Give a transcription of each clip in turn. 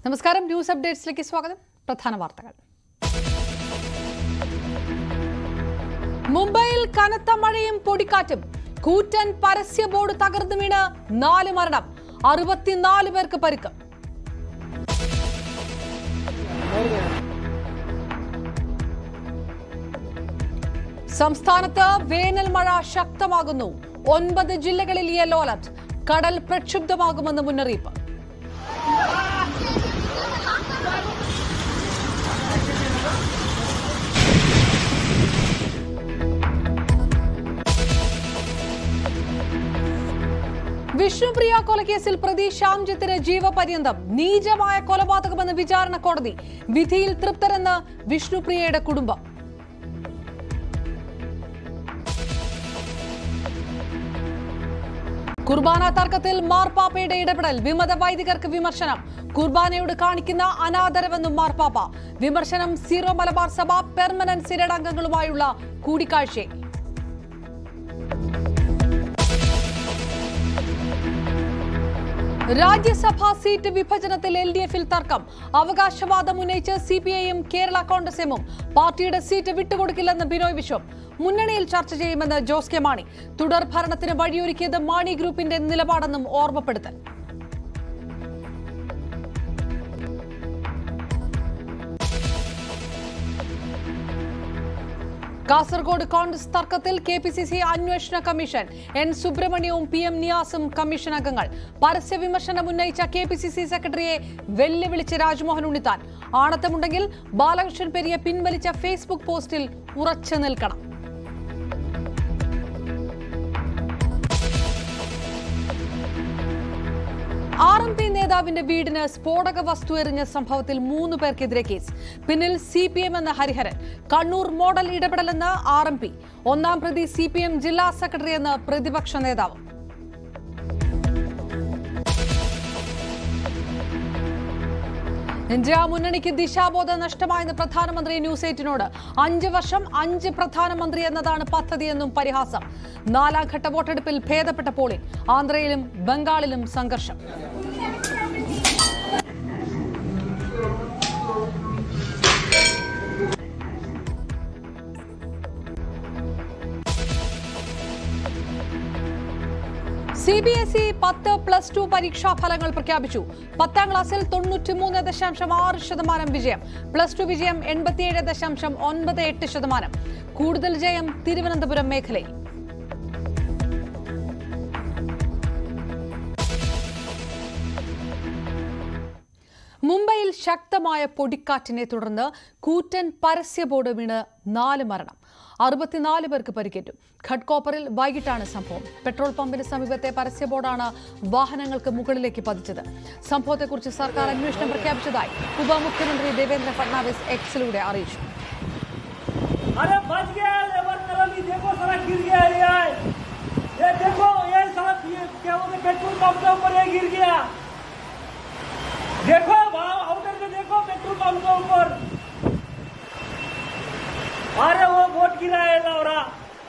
നമസ്കാരം ന്യൂസ് അപ്ഡേറ്റ്സിലേക്ക് സ്വാഗതം പ്രധാന വാർത്തകൾ മുംബൈയിൽ കനത്ത മഴയും പൊടിക്കാറ്റും കൂറ്റൻ പരസ്യ ബോർഡ് തകർന്നു വീണ് നാല് മരണം അറുപത്തിനാല് പേർക്ക് പരിക്ക് സംസ്ഥാനത്ത് വേനൽ മഴ ശക്തമാകുന്നു ഒൻപത് ജില്ലകളിൽ യെല്ലോ അലർട്ട് കടൽ പ്രക്ഷുബ്ധമാകുമെന്ന് മുന്നറിയിപ്പ് വിഷ്ണുപ്രിയ കൊലക്കേസിൽ പ്രതി ശ്യാംജിത്തിന് ജീവപര്യന്തം നീചമായ കൊലപാതകമെന്ന് വിചാരണ കോടതി വിധിയിൽ തൃപ്തരെന്ന് വിഷ്ണുപ്രിയയുടെ കുടുംബം കുർബാന തർക്കത്തിൽ മാർപ്പാപ്പയുടെ ഇടപെടൽ വിമത വൈദികർക്ക് വിമർശനം കുർബാനയോട് കാണിക്കുന്ന അനാദരവെന്നും മാർപ്പാപ്പ വിമർശനം സീറോ മലബാർ സഭ പെർമനന്റ് സിനഡ് അംഗങ്ങളുമായുള്ള കൂടിക്കാഴ്ചയിൽ രാജ്യസഭാ സീറ്റ് വിഭജനത്തിൽ എൽ ഡി എഫിൽ തർക്കം അവകാശവാദം ഉന്നയിച്ച് സി പി ഐയും കേരള കോൺഗ്രസ് എമ്മും പാർട്ടിയുടെ സീറ്റ് വിട്ടുകൊടുക്കില്ലെന്ന് ബിനോയ് വിശ്വം മുന്നണിയിൽ ചർച്ച ചെയ്യുമെന്ന് ജോസ് കെ മാണി തുടർ ഭരണത്തിന് വഴിയൊരുക്കിയത് മാണി ഗ്രൂപ്പിന്റെ നിലപാടെന്നും ഓർമ്മപ്പെടുത്തൽ കാസർഗോഡ് കോൺഗ്രസ് തർക്കത്തിൽ കെ പി സി സി അന്വേഷണ കമ്മീഷൻ എൻ സുബ്രഹ്മണ്യവും പി എം നിയാസും കമ്മീഷൻ അംഗങ്ങൾ പരസ്യ വിമർശനം ഉന്നയിച്ച കെ പി സി സി സെക്രട്ടറിയെ വെല്ലുവിളിച്ച് രാജ്മോഹൻ ഉണ്ണിത്താൻ ആണത്തമുണ്ടെങ്കിൽ ബാലകൃഷ്ണൻ പെരിയ പിൻവലിച്ച ഫേസ്ബുക്ക് പോസ്റ്റിൽ ഉറച്ചു നിൽക്കണം ആർ എം പി നേതാവിന്റെ വീടിന് സ്ഫോടക വസ്തു എറിഞ്ഞ സംഭവത്തിൽ മൂന്ന് പേർക്കെതിരെ കേസ് പിന്നിൽ സി പി എം എന്ന ഹരിഹരൻ കണ്ണൂർ മോഡൽ ഇടപെടലെന്ന് ആർ എം പി ഒന്നാം പ്രതി സി പി എം ജില്ലാ സെക്രട്ടറി എന്ന് പ്രതിപക്ഷ നേതാവ് ഇന്ത്യ മുന്നണിക്ക് ദിശാബോധം നഷ്ടമായെന്ന് പ്രധാനമന്ത്രി ന്യൂസ് എയ്റ്റിനോട് അഞ്ച് വർഷം അഞ്ച് പ്രധാനമന്ത്രി എന്നതാണ് പദ്ധതിയെന്നും പരിഹാസം നാലാം ഘട്ട വോട്ടെടുപ്പിൽ ഭേദപ്പെട്ട പോളിംഗ് ആന്ധ്രയിലും ബംഗാളിലും സംഘർഷം സി ബി എസ് ഇ പത്ത് പ്ലസ് ടു പരീക്ഷാ ഫലങ്ങൾ പ്രഖ്യാപിച്ചു പത്താം ക്ലാസ്സിൽ തൊണ്ണൂറ്റിമൂന്ന് ദശാംശം ആറ് ശതമാനം വിജയം പ്ലസ് ടു വിജയം എൺപത്തിയേഴ് ദശാംശം ഒൻപത് എട്ട് ശതമാനം കൂടുതൽ ജയം തിരുവനന്തപുരം മേഖലയിൽ മുംബൈയിൽ ശക്തമായ പൊടിക്കാറ്റിനെ തുടർന്ന് കൂറ്റൻ പരസ്യ ബോർഡ് വീണ് നാല് മരണം അറുപത്തിനാല് പേർക്ക് പരിക്കേറ്റു ഖഡ്കോപ്പറിൽ വൈകിട്ടാണ് സംഭവം പെട്രോൾ പമ്പിന് സമീപത്തെ പരസ്യ ബോർഡാണ് വാഹനങ്ങൾക്ക് മുകളിലേക്ക് പതിച്ചത് സംഭവത്തെക്കുറിച്ച് സർക്കാർ അന്വേഷണം പ്രഖ്യാപിച്ചതായി ഉപമുഖ്യമന്ത്രി ദേവേന്ദ്ര ഫഡ്നാവിസ് എക്സിലൂടെ അറിയിച്ചു अरे बच गया लेबर कलम ये देखो सड़क गिर गया है यार ये देखो ये सड़क ये क्या बोलते पेट्रोल पंप के ऊपर ये गिर गया देखो वहाँ आउटर में देखो पेट्रोल पंप के ऊपर अरे वो बोट गिरा है लौरा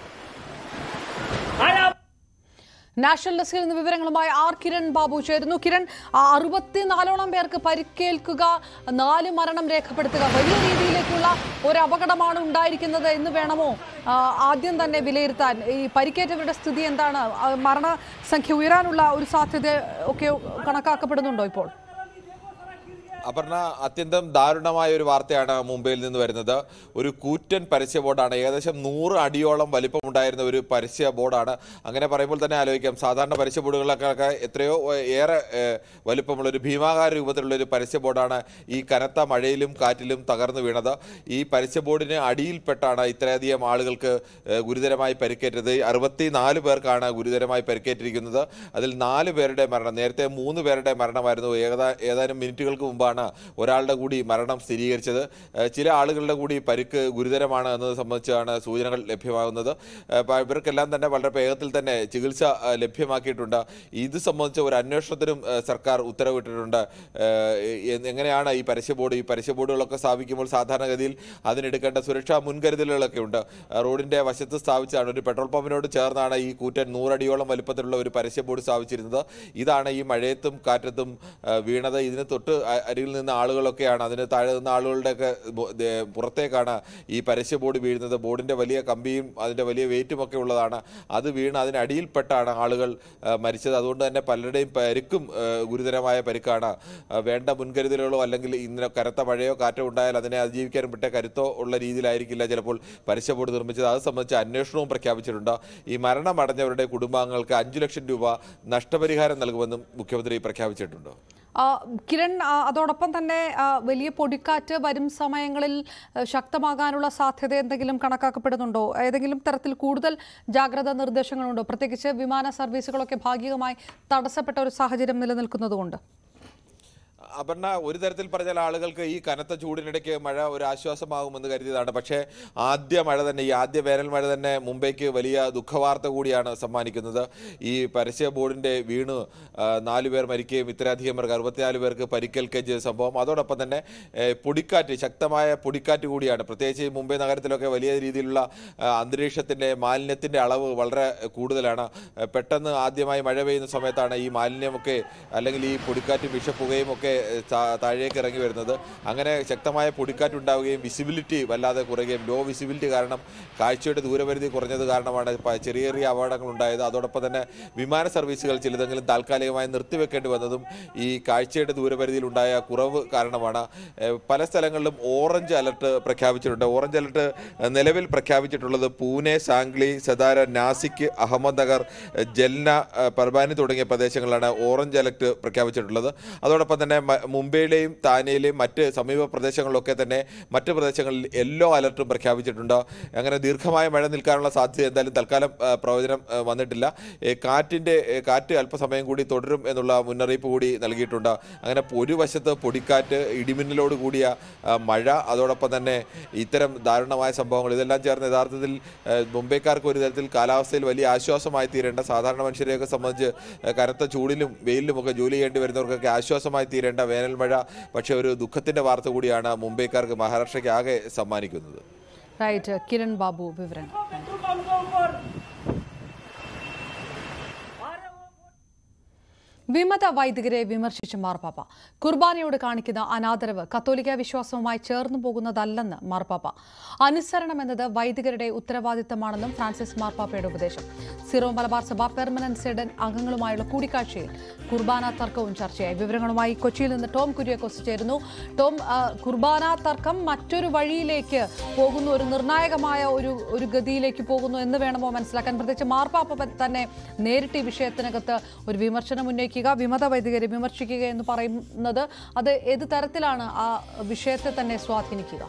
अरे आप നാഷണൽ ഡെസ്കിൽ നിന്ന് വിവരങ്ങളുമായി ആർ കിരൺ ബാബു ചേരുന്നു കിരൺ ആ, അറുപത്തിനാലോളം പേർക്ക് പരിക്കേൽക്കുക നാല് മരണം രേഖപ്പെടുത്തുക വലിയ രീതിയിലേക്കുള്ള ഒരു അപകടമാണ് ഉണ്ടായിരിക്കുന്നത് എന്ന് വേണമോ ആ, ആദ്യം തന്നെ വിലയിരുത്താൻ ഈ പരിക്കേറ്റവരുടെ സ്ഥിതി എന്താണ് ആ, മരണസംഖ്യ ഉയരാനുള്ള ഒരു സാധ്യത ഒക്കെ കണക്കാക്കപ്പെടുന്നുണ്ടോ ഇപ്പോൾ അപർണ അത്യന്തം ദാരുണമായ ഒരു വാർത്തയാണ് മുംബൈയിൽ നിന്ന് വരുന്നത് ഒരു കൂറ്റൻ പരസ്യ ബോർഡാണ് ഏകദേശം നൂറ് അടിയോളം വലിപ്പമുണ്ടായിരുന്ന ഒരു പരസ്യ ബോർഡാണ് അങ്ങനെ പറയുമ്പോൾ തന്നെ ആലോചിക്കാം സാധാരണ പരസ്യ ബോർഡുകളൊക്കെ എത്രയോ ഏഹ്, ഏറെ ഏഹ്, വലിപ്പമുള്ള ഒരു ഭീമാകാര രൂപത്തിലുള്ള ഒരു പരസ്യ ബോർഡാണ് ഈ കനത്ത മഴയിലും കാറ്റിലും തകർന്നു വീണത് ഈ പരസ്യ ബോർഡിന് അടിയിൽപ്പെട്ടാണ് ഇത്രയധികം ആളുകൾക്ക് ഏഹ്, ഗുരുതരമായി പരിക്കേറ്റത് അറുപത്തി നാല് പേർക്കാണ് ഗുരുതരമായി പരിക്കേറ്റിരിക്കുന്നത് അതിൽ നാല് പേരുടെ മരണം നേരത്തെ മൂന്ന് പേരുടെ മരണമായിരുന്നു ഏതാ ഏതാനും മിനിറ്റുകൾക്ക് മുമ്പാണ് ഒരാളുടെ കൂടി മരണം സ്ഥിരീകരിച്ചത് ഏഹ് ചില ആളുകളുടെ കൂടി പരിക്ക് ഗുരുതരമാണ് എന്നത് സംബന്ധിച്ചാണ് സൂചനകൾ ലഭ്യമാകുന്നത് ഏഹ് പ- ഇവർക്കെല്ലാം തന്നെ വളരെ വേഗത്തിൽ തന്നെ ചികിത്സ ഏഹ് ലഭ്യമാക്കിയിട്ടുണ്ട് ഇത് സംബന്ധിച്ച ഒരു അന്വേഷണത്തിനും ഏഹ് സർക്കാർ ഉത്തരവിട്ടിട്ടുണ്ട് ഏഹ് എ- എങ്ങനെയാണ് ഈ പരസ്യ ബോർഡ് ഈ പരസ്യ ബോർഡുകളൊക്കെ സ്ഥാപിക്കുമ്പോൾ സാധാരണഗതിയിൽ അതിനെടുക്കേണ്ട സുരക്ഷാ മുൻകരുതലുകളൊക്കെ ഉണ്ട് ഏഹ് റോഡിന്റെ വശത്ത് സ്ഥാപിച്ചാണ് ഒരു പെട്രോൾ പമ്പിനോട് ചേർന്നാണ് ഈ കൂറ്റൻ നൂറടിയോളം വലിപ്പത്തിലുള്ള ഒരു പരസ്യ ബോർഡ് സ്ഥാപിച്ചിരുന്നത് ഇതാണ് ഈ മഴയത്തും കാറ്റത്തും ഏഹ് വീണത് ഇതിന് തൊട്ട് അ- അരികിൽ നിന്ന് ആളുകളൊക്കെയാണ് അതിന് താഴെ നിന്ന് ആളുകളുടെയൊക്കെ ബോ- ദേ- പുറത്തേക്കാണ് ഈ പരസ്യ ബോർഡ് വീഴുന്നത് ബോർഡിൻ്റെ വലിയ കമ്പിയും അതിൻ്റെ വലിയ വെയിറ്റും ഒക്കെ ഉള്ളതാണ് അത് വീണ് അതിനടിയിൽപ്പെട്ടാണ് ആളുകൾ ആ, മരിച്ചത് അതുകൊണ്ട് തന്നെ പലരുടെയും പരിക്കും ആ, ഗുരുതരമായ പരിക്കാണ് ആ, വേണ്ട മുൻകരുതലുകളോ അല്ലെങ്കിൽ ഇന്നലെ കനത്ത മഴയോ കാറ്റോ ഉണ്ടായാൽ അതിനെ അതിജീവിക്കാൻ വിട്ട കരുത്തോ ഉള്ള രീതിയിലായിരിക്കില്ല ചിലപ്പോൾ പരസ്യ ബോർഡ് നിർമ്മിച്ചത് അത് സംബന്ധിച്ച് അന്വേഷണവും പ്രഖ്യാപിച്ചിട്ടുണ്ട് ഈ മരണമടഞ്ഞവരുടെ കുടുംബാംഗങ്ങൾക്ക് അഞ്ചു ലക്ഷം രൂപ നഷ്ടപരിഹാരം നൽകുമെന്നും മുഖ്യമന്ത്രി പ്രഖ്യാപിച്ചിട്ടുണ്ട് ആ, കിരൺ ആ, അതോടൊപ്പം തന്നെ ആ, വലിയ പൊടിക്കാറ്റ് വരും സമയങ്ങളിൽ ആ, ശക്തമാകാനുള്ള സാധ്യത എന്തെങ്കിലും കണക്കാക്കപ്പെടുന്നുണ്ടോ ഏതെങ്കിലും തരത്തിൽ കൂടുതൽ ജാഗ്രതാ നിർദ്ദേശങ്ങളുണ്ടോ പ്രത്യേകിച്ച് വിമാന സർവീസുകളൊക്കെ ഭാഗികമായി തടസ്സപ്പെട്ട ഒരു സാഹചര്യം നിലനിൽക്കുന്നതുകൊണ്ട് അപർണ ഒരു തരത്തിൽ പറഞ്ഞാൽ ആളുകൾക്ക് ഈ കനത്ത ചൂടിനിടയ്ക്ക് മഴ ഒരു ആശ്വാസമാകുമെന്ന് കരുതിയതാണ് പക്ഷേ ആദ്യ മഴ തന്നെ ഈ ആദ്യ വേനൽ മഴ തന്നെ മുംബൈക്ക് വലിയ ദുഃഖവാർത്ത കൂടിയാണ് സമ്മാനിക്കുന്നത് ഈ പരസ്യ ബോർഡിന്റെ വീണ് ആ, നാല് പേർ മരിക്കുകയും ഇത്രയധികം പേർക്ക് അറുപത്തിനാല് പേർക്ക് പരിക്കേൽക്കുകയും ചെയ്ത സംഭവം അതോടൊപ്പം തന്നെ ഏ, പൊടിക്കാറ്റ് ശക്തമായ പൊടിക്കാറ്റ് കൂടിയാണ് പ്രത്യേകിച്ച് ഈ മുംബൈ നഗരത്തിലൊക്കെ വലിയ രീതിയിലുള്ള ആ, അന്തരീക്ഷത്തിന്റെ മാലിന്യത്തിന്റെ അളവ് വളരെ കൂടുതലാണ് ആ, പെട്ടെന്ന് ആദ്യമായി മഴ പെയ്യുന്ന സമയത്താണ് ഈ മാലിന്യമൊക്കെ അല്ലെങ്കിൽ ഈ പൊടിക്കാറ്റും വിഷപ്പുകയും ഒക്കെ ഏ, താ- താഴേക്ക് ഇറങ്ങി വരുന്നത് അങ്ങനെ ശക്തമായ പൊടിക്കാറ്റ് ഉണ്ടാവുകയും വിസിബിലിറ്റി വല്ലാതെ കുറയുകയും ലോ വിസിബിലിറ്റി കാരണം കാഴ്ചയുടെ ദൂരപരിധി കുറഞ്ഞത് കാരണമാണ് പ- ചെറിയ ചെറിയ അപകടങ്ങൾ ഉണ്ടായത് അതോടൊപ്പം തന്നെ വിമാന സർവീസുകൾ ചിലതെങ്കിലും താൽക്കാലികമായി നിർത്തിവെക്കേണ്ടി വന്നതും ഈ കാഴ്ചയുടെ ദൂരപരിധിയിൽ ഉണ്ടായ കുറവ് കാരണമാണ് ഏ, പല സ്ഥലങ്ങളിലും ഓറഞ്ച് അലർട്ട് പ്രഖ്യാപിച്ചിട്ടുണ്ട് ഓറഞ്ച് അലർട്ട് നിലവിൽ പ്രഖ്യാപിച്ചിട്ടുള്ളത് പൂനെ സാംഗ്ലി സതാര നാസിക് അഹമ്മദ്നഗർ ജൽന ഏ, പർബാനി തുടങ്ങിയ പ്രദേശങ്ങളിലാണ് ഓറഞ്ച് അലർട്ട് പ്രഖ്യാപിച്ചിട്ടുള്ളത് അതോടൊപ്പം തന്നെ മ- മുംബൈയിലെയും താനെയിലെയും മറ്റ് സമീപ പ്രദേശങ്ങളിലൊക്കെ തന്നെ മറ്റ് പ്രദേശങ്ങളിൽ യെല്ലോ അലർട്ടും പ്രഖ്യാപിച്ചിട്ടുണ്ട് അങ്ങനെ ദീർഘമായ മഴ നിൽക്കാനുള്ള സാധ്യത എന്തായാലും തൽക്കാലം ആ, പ്രവചനം ആ, വന്നിട്ടില്ല ഏ, കാറ്റിന്റെ ഏ, കാറ്റ് അല്പസമയം കൂടി തുടരും എന്നുള്ള മുന്നറിയിപ്പ് കൂടി നൽകിയിട്ടുണ്ട് അങ്ങനെ ഒരു വശത്ത് പൊടിക്കാറ്റ് ഇടിമിന്നലോട് കൂടിയ ആ, മഴ അതോടൊപ്പം തന്നെ ഇത്തരം ദാരുണമായ സംഭവങ്ങൾ ഇതെല്ലാം ചേർന്ന് യഥാർത്ഥത്തിൽ ആ, മുംബൈക്കാർക്ക് ഒരു തരത്തിൽ കാലാവസ്ഥയിൽ വലിയ ആശ്വാസമായി തീരേണ്ട സാധാരണ മനുഷ്യരെയൊക്കെ സംബന്ധിച്ച് ആ, കനത്ത ചൂടിലും വെയിലിലും ഒക്കെ ജോലി ചെയ്യേണ്ടി വരുന്നവർക്കൊക്കെ ആശ്വാസമായി തീരേണ്ട വേനൽ മഴ പക്ഷേ ഒരു ദുഃഖത്തിന്റെ വാർത്ത കൂടിയാണ് മുംബൈക്കാർക്ക് മഹാരാഷ്ട്രയ്ക്ക് ആകെ സമ്മാനിക്കുന്നത് റൈറ്റ് കിരൺ ബാബു വിവരങ്ങൾ पेट्रोल पंप के ऊपर अरे वो വിമത വൈദികരെ വിമർശിച്ച് മാർപ്പാപ്പ കുർബാനയോട് കാണിക്കുന്ന അനാദരവ് കത്തോലിക്ക വിശ്വാസവുമായി ചേർന്നു പോകുന്നതല്ലെന്ന് മാർപ്പാപ്പ അനുസരണം എന്നത് വൈദികരുടെ ഉത്തരവാദിത്തമാണെന്നും ഫ്രാൻസിസ് മാർപ്പാപ്പയുടെ ഉപദേശം സിറോ മലബാർ സഭ പെർമനന്റ് സെഡൻ അംഗങ്ങളുമായുള്ള കൂടിക്കാഴ്ചയിൽ കുർബാന തർക്കവും ചർച്ചയായി വിവരങ്ങളുമായി കൊച്ചിയിൽ നിന്ന് ടോം കുര്യാക്കോസ് ചേരുന്നു ടോം ആ, കുർബാന തർക്കം മറ്റൊരു വഴിയിലേക്ക് പോകുന്നു ഒരു നിർണായകമായ ഒരു ഒരു ഗതിയിലേക്ക് പോകുന്നു എന്ന് വേണമോ മനസ്സിലാക്കാൻ പ്രത്യേകിച്ച് മാർപ്പാപ്പ തന്നെ നേരിട്ട് ഈ വിഷയത്തിനകത്ത് ഒരു വിമർശനം ഉന്നയിക്കുക വിമത വൈദികരെ വിമർശിക്കുക എന്ന് പറയുന്നത് അത് ഏത് തരത്തിലാണ് ആ വിഷയത്തെ തന്നെ സ്വാധീനിക്കുക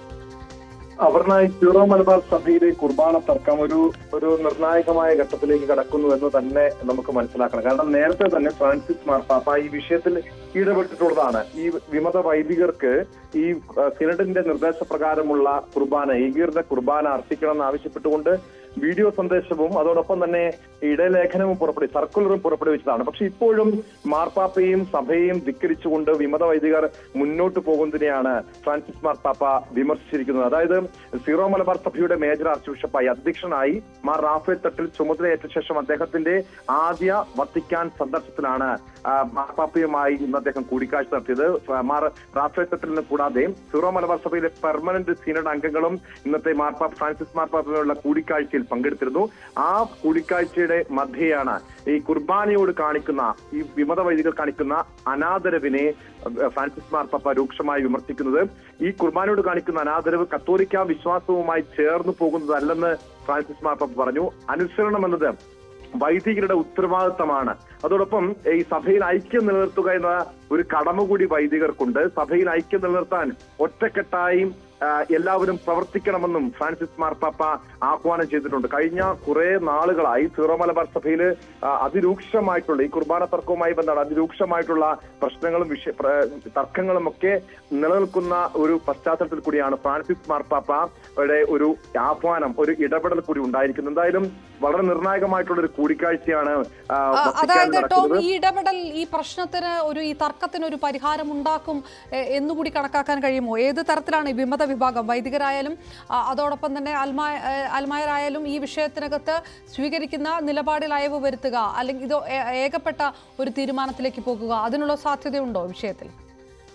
അപർണ ഈ സീറോ മലബാർ സഭയിലെ കുർബാന തർക്കം ഒരു ഒരു നിർണായകമായ ഘട്ടത്തിലേക്ക് കടക്കുന്നു എന്ന് തന്നെ നമുക്ക് മനസ്സിലാക്കണം കാരണം നേരത്തെ തന്നെ ഫ്രാൻസിസ് മാർപ്പാപ്പ ഈ വിഷയത്തിൽ ഇടപെട്ടിട്ടുള്ളതാണ് ഈ വിമത വൈദികർക്ക് ഈ ആ, സിനഡിന്റെ നിർദ്ദേശപ്രകാരമുള്ള കുർബാന ഏകീകൃത കുർബാന അർപ്പിക്കണമെന്ന് ആവശ്യപ്പെട്ടുകൊണ്ട് വീഡിയോ സന്ദേശവും അതോടൊപ്പം തന്നെ ഇടലേഖനവും പുറപ്പെടുവി സർക്കുലറും പുറപ്പെടുവിച്ചതാണ് പക്ഷെ ഇപ്പോഴും മാർപ്പാപ്പയും സഭയെയും ധിക്കരിച്ചുകൊണ്ട് വിമത വൈദികർ മുന്നോട്ട് പോകുന്നതിനെയാണ് ഫ്രാൻസിസ് മാർപ്പാപ്പ വിമർശിച്ചിരിക്കുന്നത് അതായത് സീറോ മലബാർ സഭയുടെ മേജർ ആർച്ച് ബിഷപ്പായി അധ്യക്ഷനായി മാർ റാഫേൽ തട്ടിൽ ചുമതലയേറ്റ ശേഷം അദ്ദേഹത്തിന്റെ ആദ്യ വത്തിക്കാൻ സന്ദർശനത്തിലാണ് ആ, മാർപ്പാപ്പയുമായി ഇന്ന് അദ്ദേഹം കൂടിക്കാഴ്ച നടത്തിയത് മാർ റാഫേൽ തട്ടിലിന് കൂടാതെ സീറോ മലബാർ സഭയിലെ പെർമനന്റ് സീനഡ് അംഗങ്ങളും ഇന്നത്തെ മാർപ്പാപ്പ ഫ്രാൻസിസ് മാർപ്പാപ്പയുമായുള്ള കൂടിക്കാഴ്ചയിൽ പങ്കെടുത്തിരുന്നു ആ കൂടിക്കാഴ്ചയുടെ മധ്യയാണ് ഈ കുർബാനയോട് കാണിക്കുന്ന ഈ വിമത വൈദികർ കാണിക്കുന്ന അനാദരവിനെ അഹ് ഫ്രാൻസിസ് മാർപ്പാപ്പ രൂക്ഷമായി വിമർശിക്കുന്നത് ഈ കുർബാനയോട് കാണിക്കുന്ന അനാദരവ് കത്തോലിക്ക വിശ്വാസവുമായി ചേർന്ന് പോകുന്നതല്ലെന്ന് ഫ്രാൻസിസ് മാർപ്പാപ്പ പറഞ്ഞു അനുസരണം എന്നത് വൈദികരുടെ ഉത്തരവാദിത്തമാണ് അതോടൊപ്പം ഈ സഭയിൽ ഐക്യം നിലനിർത്തുക എന്ന ഒരു കടമ കൂടി വൈദികർക്കുണ്ട് സഭയിൽ ഐക്യം നിലനിർത്താൻ ഒറ്റക്കെട്ടായും ആ, എല്ലാവരും പ്രവർത്തിക്കണമെന്നും ഫ്രാൻസിസ് മാർപ്പാപ്പ ആഹ്വാനം ചെയ്തിട്ടുണ്ട് കഴിഞ്ഞ കുറെ നാളുകളായി സീറോ മലബാർ സഭയിൽ അതിരൂക്ഷമായിട്ടുള്ള ഈ കുർബാന തർക്കവുമായി ബന്ധപ്പെട്ട അതിരൂക്ഷമായിട്ടുള്ള പ്രശ്നങ്ങളും വിഷയ പ്ര- തർക്കങ്ങളും ഒക്കെ നിലനിൽക്കുന്ന ഒരു പശ്ചാത്തലത്തിൽ കൂടിയാണ് ഫ്രാൻസിസ് മാർപ്പാപ്പയുടെ ഒരു ആഹ്വാനം ഒരു ഇടപെടൽ കൂടി ഉണ്ടായിരിക്കുന്നത് എന്തായാലും വളരെ നിർണായകമായിട്ടുള്ള ഒരു കൂടിക്കാഴ്ചയാണ് ആ, ആ, വത്തിക്കാനിൽ അതായത് ടോം നടക്കുന്നത് ഈ ഇടപെടൽ ഈ പ്രശ്നത്തിന് ഒരു ഈ തർക്കത്തിന് ഒരു പരിഹാരം ഉണ്ടാക്കും എ, എന്നുകൂടി കണക്കാക്കാൻ കഴിയുമോ ഏത് തരത്തിലാണ് ഈ വിമത വിഭാഗം വൈദികരായാലും ആ, അതോടൊപ്പം തന്നെ അൽമായ ഏ, അൽമായരായാലും ഈ വിഷയത്തിനകത്ത് സ്വീകരിക്കുന്ന നിലപാടിൽ അയവ് വരുത്തുക അല്ലെങ്കിൽ ഇത് ഏ- ഏകപ്പെട്ട ഒരു തീരുമാനത്തിലേക്ക് പോകുക അതിനുള്ള സാധ്യതയുണ്ടോ വിഷയത്തിൽ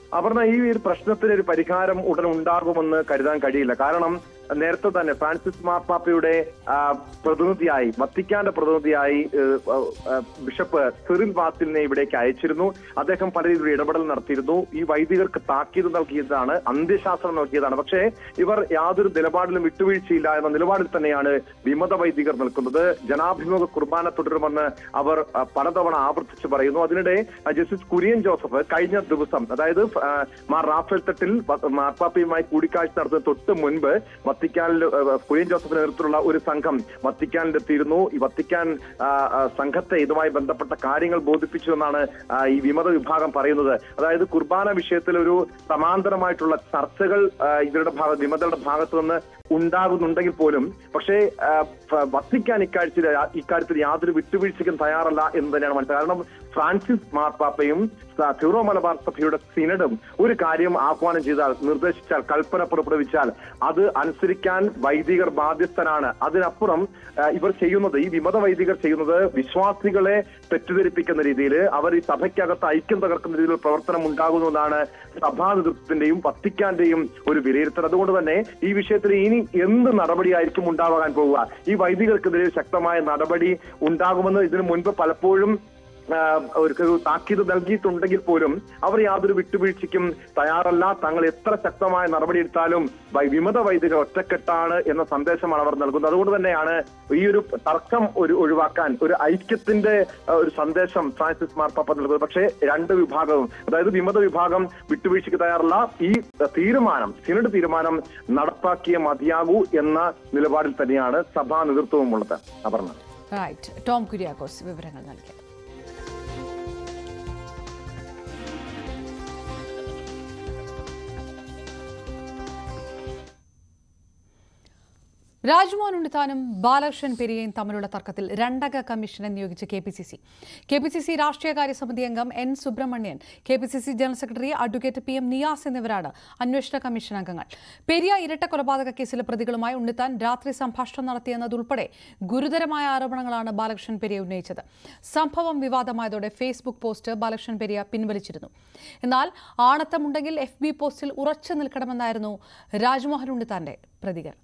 അപർണ ഈ ഒരു പ്രശ്നത്തിന് ഒരു പരിഹാരം ഉടൻ ഉണ്ടാകുമെന്ന് കരുതാൻ കഴിയില്ല കാരണം നേരത്തെ തന്നെ ഫ്രാൻസിസ് മാർപ്പാപ്പയുടെ ആ, പ്രതിനിധിയായി വത്തിക്കാന്റെ പ്രതിനിധിയായി ഏഹ്, ആ, ബിഷപ്പ് സിറിൽ വാസിലിനെ ഇവിടേക്ക് അയച്ചിരുന്നു അദ്ദേഹം പല രീതിയിൽ ഇടപെടൽ നടത്തിയിരുന്നു ഈ വൈദികർക്ക് താക്കീത് നൽകിയതാണ് അന്ത്യശാസ്ത്രം നൽകിയതാണ് പക്ഷേ ഇവർ യാതൊരു നിലപാടിലും വിട്ടുവീഴ്ചയില്ല എന്ന നിലപാടിൽ തന്നെയാണ് വിമത വൈദികർ നിൽക്കുന്നത് ജനാഭിമുഖ കുർബാന തുടരുമെന്ന് അവർ ആ, പലതവണ ആവർത്തിച്ച് പറയുന്നു അതിനിടെ ആ, ജസ്റ്റിസ് കുര്യൻ ജോസഫ് കഴിഞ്ഞ ദിവസം അതായത് ആ, മാർ റാഫേൽ തട്ടിൽ വ- മാർപ്പാപ്പയുമായി കൂടിക്കാഴ്ച നടത്തുന്ന തൊട്ട് മുൻപ് വത്തിക്കാനിൽ ആ, കുര്യൻ ജോസഫിന്റെ നേതൃത്വത്തിലുള്ള ഒരു സംഘം വത്തിക്കാനിലെത്തിയിരുന്നു ഈ വത്തിക്കാൻ ആ, ആ, സംഘത്തെ ഇതുമായി ബന്ധപ്പെട്ട കാര്യങ്ങൾ ബോധിപ്പിച്ചു എന്നാണ് ആ, ഈ വിമത വിഭാഗം പറയുന്നത് അതായത് കുർബാന വിഷയത്തിൽ ഒരു സമാന്തരമായിട്ടുള്ള ചർച്ചകൾ ആ, ഇവരുടെ ഭാഗ വിമതരുടെ ഭാഗത്തു നിന്ന് ഉണ്ടാകുന്നുണ്ടെങ്കിൽ പോലും പക്ഷേ ആ, ഫ- വത്തിക്കാൻ ഇക്കാര്യത്തിൽ ഇക്കാര്യത്തിൽ യാതൊരു വിട്ടുവീഴ്ചയ്ക്കും തയ്യാറല്ല എന്ന് തന്നെയാണ് മനസ്സിലായത് കാരണം ഫ്രാൻസിസ് മാർപ്പാപ്പയും സ- സിറോ മലബാർ സഭയുടെ സിനഡും ഒരു കാര്യം ആഹ്വാനം ചെയ്താൽ നിർദ്ദേശിച്ചാൽ കൽപ്പന പുറപ്പെടുവിച്ചാൽ അത് അനുസരിക്കാൻ വൈദികർ ബാധ്യസ്ഥനാണ് അതിനപ്പുറം ആ, ഇവർ ചെയ്യുന്നത് ഈ വിമത വൈദികർ ചെയ്യുന്നത് വിശ്വാസികളെ തെറ്റിദ്ധരിപ്പിക്കുന്ന രീതിയിൽ അവർ ഈ സഭയ്ക്കകത്ത് ഐക്യം തകർക്കുന്ന രീതിയിൽ പ്രവർത്തനം ഉണ്ടാകുന്നതാണ് സഭാ നേതൃത്വത്തിന്റെയും വത്തിക്കാന്റെയും ഒരു വിലയിരുത്തൽ അതുകൊണ്ട് തന്നെ ഈ വിഷയത്തിൽ ഇനി എന്ത് നടപടിയായിരിക്കും ഉണ്ടാവാൻ പോവുക ഈ വൈദികർക്കെതിരെ ശക്തമായ നടപടി ഉണ്ടാകുമെന്ന് ഇതിനു മുൻപ് പലപ്പോഴും ആ, അവർക്ക് ഒരു താക്കീത് നൽകിയിട്ടുണ്ടെങ്കിൽ പോലും അവർ യാതൊരു വിട്ടുവീഴ്ചയ്ക്കും തയ്യാറല്ല തങ്ങൾ എത്ര ശക്തമായ നടപടിയെടുത്താലും വൈ- വിമത വൈദികർ ഒറ്റക്കെട്ടാണ് എന്ന സന്ദേശമാണ് അവർ നൽകുന്നത് അതുകൊണ്ട് തന്നെയാണ് ഈ ഒരു തർക്കം ഒരു ഒഴിവാക്കാൻ ഒരു ഐക്യത്തിന്റെ ആ, ഒരു സന്ദേശം ഫ്രാൻസിസ് മാർപ്പാപ്പ നൽകുന്നത് പക്ഷേ രണ്ട് വിഭാഗവും അതായത് വിമത വിഭാഗം വിട്ടുവീഴ്ചയ്ക്ക് തയ്യാറല്ല ഈ തീരുമാനം സിനഡ് തീരുമാനം നടപ്പാക്കിയേ മതിയാകൂ എന്ന നിലപാടിൽ തന്നെയാണ് സഭാ നേതൃത്വവും ഉള്ളത് അപർണ റൈറ്റ് ടോം കുര്യാക്കോസ് വിവരങ്ങൾ നൽകിയത് രാജ്മോഹൻ ഉണ്ണിത്താനും ബാലകൃഷ്ണൻ പെരിയയും തമ്മിലുള്ള തർക്കത്തിൽ രണ്ടംഗ കമ്മീഷനെ നിയോഗിച്ച K P C C K P C C രാഷ്ട്രീയകാര്യ സമിതി അംഗം N Subrahmanyan K P C C general secretary advocate P M Niyas എന്നിവരാണ് അന്വേഷണ കമ്മീഷൻ അംഗങ്ങൾ പെരിയ ഇരട്ട കൊലപാതക കേസിലെ പ്രതികളുമായി ഉണ്ണിത്താൻ രാത്രി സംഭാഷണം നടത്തിയെന്നതുൾപ്പെടെ ഗുരുതരമായ ആരോപണങ്ങളാണ് ബാലകൃഷ്ണൻ പെരിയ ഉന്നയിച്ചത് സംഭവം വിവാദമായതോടെ ഫേസ്ബുക്ക് പോസ്റ്റ് ബാലകൃഷ്ണൻ പെരിയ പിൻവലിച്ചിരുന്നു എന്നാൽ ആണത്തമുണ്ടെങ്കിൽ എഫ് ബി പോസ്റ്റിൽ ഉറച്ചു നിൽക്കണമെന്നായിരുന്നു രാജ്മോഹൻ ഉണ്ണിത്താന്റെ പ്രതികരണം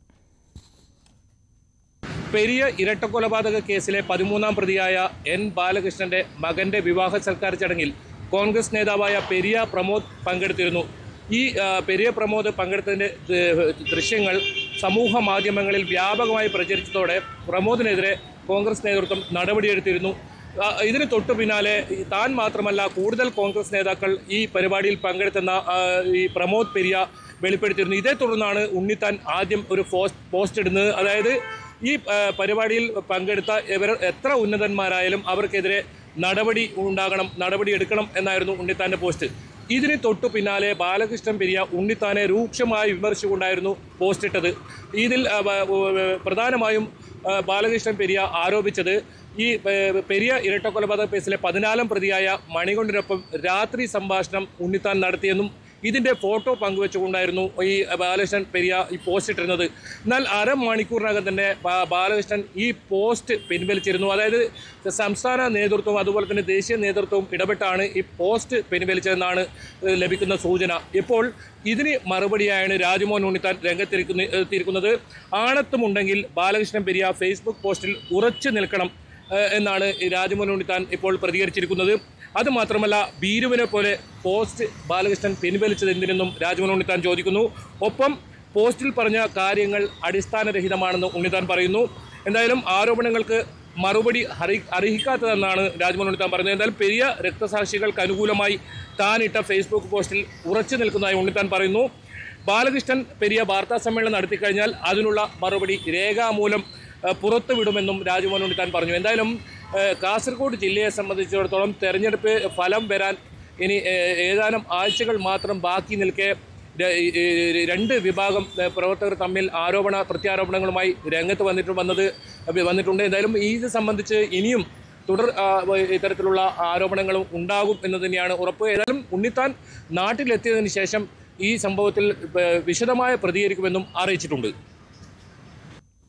പെരിയ ഇരട്ടക്കൊലപാതക കേസിലെ പതിമൂന്നാം പ്രതിയായ എൻ ബാലകൃഷ്ണന്റെ മകന്റെ വിവാഹ സൽക്കാര ചടങ്ങിൽ കോൺഗ്രസ് നേതാവായ പെരിയ പ്രമോദ് പങ്കെടുത്തിരുന്നു ഈ ആ, പെരിയ പ്രമോദ് പങ്കെടുത്തതിന്റെ ദ- ദൃശ്യങ്ങൾ സമൂഹ മാധ്യമങ്ങളിൽ വ്യാപകമായി പ്രചരിച്ചതോടെ പ്രമോദിനെതിരെ കോൺഗ്രസ് നേതൃത്വം നടപടിയെടുത്തിരുന്നു ആ, ഇതിന് തൊട്ടു പിന്നാലെ ഈ താൻ മാത്രമല്ല കൂടുതൽ കോൺഗ്രസ് നേതാക്കൾ ഈ പരിപാടിയിൽ പങ്കെടുത്തെന്ന ആ, ഈ പ്രമോദ് പെരിയ വെളിപ്പെടുത്തിയിരുന്നു ഇതേ തുടർന്നാണ് ഉണ്ണിത്താൻ ആദ്യം ഒരു പോസ്റ്റ് പോസ്റ്റ് ഇടുന്നത് അതായത് ഈ ആ, പരിപാടിയിൽ പങ്കെടുത്ത ഇവർ എത്ര ഉന്നതന്മാരായാലും അവർക്കെതിരെ നടപടി ഉണ്ടാകണം നടപടി എടുക്കണം എന്നായിരുന്നു ഉണ്ണിത്താന്റെ പോസ്റ്റ് ഇതിന് തൊട്ടു പിന്നാലെ ബാലകൃഷ്ണൻ പെരിയ ഉണ്ണിത്താനെ രൂക്ഷമായി വിമർശിച്ചുകൊണ്ടായിരുന്നു പോസ്റ്റ് ഇട്ടത് ഇതിൽ ആ, വ- വ- പ്രധാനമായും ആ, ബാലകൃഷ്ണൻ പെരിയ ആരോപിച്ചത് ഈ ഏ, പെരിയ ഇരട്ടക്കൊലപാതക കേസിലെ പതിനാലാം പ്രതിയായ മണികൊണ്ടിനൊപ്പം രാത്രി സംഭാഷണം ഉണ്ണിത്താൻ നടത്തിയെന്നും ഇതിന്റെ ഫോട്ടോ പങ്കുവെച്ചുകൊണ്ടായിരുന്നു ഈ ബാലകൃഷ്ണൻ പെരിയ ഈ പോസ്റ്റ് ഇട്ടിരുന്നത് എന്നാൽ അരമണിക്കൂറിനകം തന്നെ ബാ- ബാലകൃഷ്ണൻ ഈ പോസ്റ്റ് പിൻവലിച്ചിരുന്നു അതായത് സംസ്ഥാന നേതൃത്വവും അതുപോലെ തന്നെ ദേശീയ നേതൃത്വവും ഇടപെട്ടാണ് ഈ പോസ്റ്റ് പിൻവലിച്ചതെന്നാണ് ഏഹ്, ലഭിക്കുന്ന സൂചന ഇപ്പോൾ ഇതിന് മറുപടിയായാണ് രാജ്മോഹൻ ഉണ്ണിത്താൻ രംഗത്തിരിക്കുന്ന എത്തിയിരിക്കുന്നത് ആണത്തുമുണ്ടെങ്കിൽ ബാലകൃഷ്ണൻ പെരിയ ഫേസ്ബുക്ക് പോസ്റ്റിൽ ഉറച്ചു നിൽക്കണം ഏഹ്, എന്നാണ് ഈ രാജ്മോഹൻ ഉണ്ണിത്താൻ ഇപ്പോൾ പ്രതികരിച്ചിരിക്കുന്നത് അത് മാത്രമല്ല ബീരുവിനെ പോലെ പോസ്റ്റ് ബാലകൃഷ്ണൻ പിൻവലിച്ചത് എന്തിനെന്നും രാജ്മോഹൻ ഉണ്ണിത്താൻ ചോദിക്കുന്നു ഒപ്പം പോസ്റ്റിൽ പറഞ്ഞ കാര്യങ്ങൾ അടിസ്ഥാനരഹിതമാണെന്ന് ഉണ്ണിത്താൻ പറയുന്നു എന്തായാലും ആരോപണങ്ങൾക്ക് മറുപടി അറി അർഹിക്കാത്തതെന്നാണ് രാജ്മോഹൻ ഉണ്ണിത്താൻ പറയുന്നത് എന്തായാലും പെരിയ രക്തസാക്ഷികൾക്ക് അനുകൂലമായി താനിട്ട ഫേസ്ബുക്ക് പോസ്റ്റിൽ ഉറച്ചു നിൽക്കുന്നതായി ഉണ്ണിത്താൻ പറയുന്നു ബാലകൃഷ്ണൻ പെരിയ വാർത്താ സമ്മേളനം നടത്തിക്കഴിഞ്ഞാൽ അതിനുള്ള മറുപടി രേഖാമൂലം ഏഹ്, പുറത്തുവിടുമെന്നും രാജ്മോഹൻ ഉണ്ണിത്താൻ പറഞ്ഞു എന്തായാലും ഏഹ്, കാസർഗോഡ് ജില്ലയെ സംബന്ധിച്ചിടത്തോളം തെരഞ്ഞെടുപ്പ് ഫലം വരാൻ ഇനി ഏഹ്, ഏതാനും ആഴ്ചകൾ മാത്രം ബാക്കി നിൽക്കെ ര- ഈ- ഈ രണ്ട് വിഭാഗം ഏഹ്, പ്രവർത്തകർ തമ്മിൽ ആരോപണ പ്രത്യാരോപണങ്ങളുമായി രംഗത്ത് വന്നിട്ട് വന്നത് വന്നിട്ടുണ്ട് എന്തായാലും ഇത് സംബന്ധിച്ച് ഇനിയും തുടർ ആ, ഇത്തരത്തിലുള്ള ആരോപണങ്ങളും ഉണ്ടാകും എന്ന് തന്നെയാണ് ഉറപ്പ് ഏതായാലും ഉണ്ണിത്താൻ നാട്ടിലെത്തിയതിനു ശേഷം ഈ സംഭവത്തിൽ ഏഹ്, വിശദമായ പ്രതികരിക്കുമെന്നും അറിയിച്ചിട്ടുണ്ട്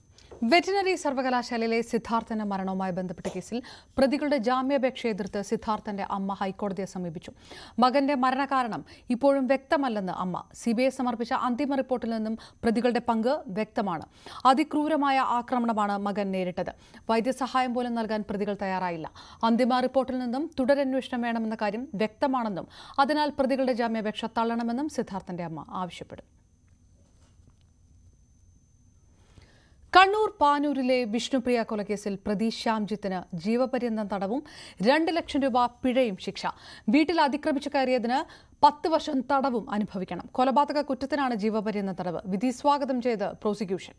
വെറ്റിനറി സർവകലാശാലയിലെ സിദ്ധാർത്ഥന്റെ മരണവുമായി ബന്ധപ്പെട്ട കേസിൽ പ്രതികളുടെ ജാമ്യാപേക്ഷ എതിർത്ത് സിദ്ധാർത്ഥന്റെ അമ്മ ഹൈക്കോടതിയെ സമീപിച്ചു മകന്റെ മരണകാരണം ഇപ്പോഴും വ്യക്തമല്ലെന്ന് അമ്മ സിബിഐ സമർപ്പിച്ച അന്തിമ റിപ്പോർട്ടിൽ നിന്നും പ്രതികളുടെ പങ്ക് വ്യക്തമാണ് അതിക്രൂരമായ ആക്രമണമാണ് മകൻ നേരിട്ടത് വൈദ്യസഹായം പോലും നൽകാൻ പ്രതികൾ തയ്യാറായില്ല അന്തിമ റിപ്പോർട്ടിൽ നിന്നും തുടരന്വേഷണം വേണമെന്ന കാര്യം വ്യക്തമാണെന്നും അതിനാൽ പ്രതികളുടെ ജാമ്യാപേക്ഷ തള്ളണമെന്നും സിദ്ധാർത്ഥന്റെ അമ്മ ആവശ്യപ്പെടും കണ്ണൂർ പാനൂരിലെ വിഷ്ണുപ്രിയ കൊലക്കേസിൽ പ്രതി ശ്യാംജിത്തിന് ജീവപര്യന്തം തടവും രണ്ട് ലക്ഷം രൂപ പിഴയും ശിക്ഷ വീട്ടിൽ അതിക്രമിച്ചു കയറിയതിന് പത്ത് വർഷം തടവും അനുഭവിക്കണം കൊലപാതക കുറ്റത്തിനാണ് ജീവപര്യന്തം തടവ് വിധി സ്വാഗതം ചെയ്ത് പ്രോസിക്യൂഷൻ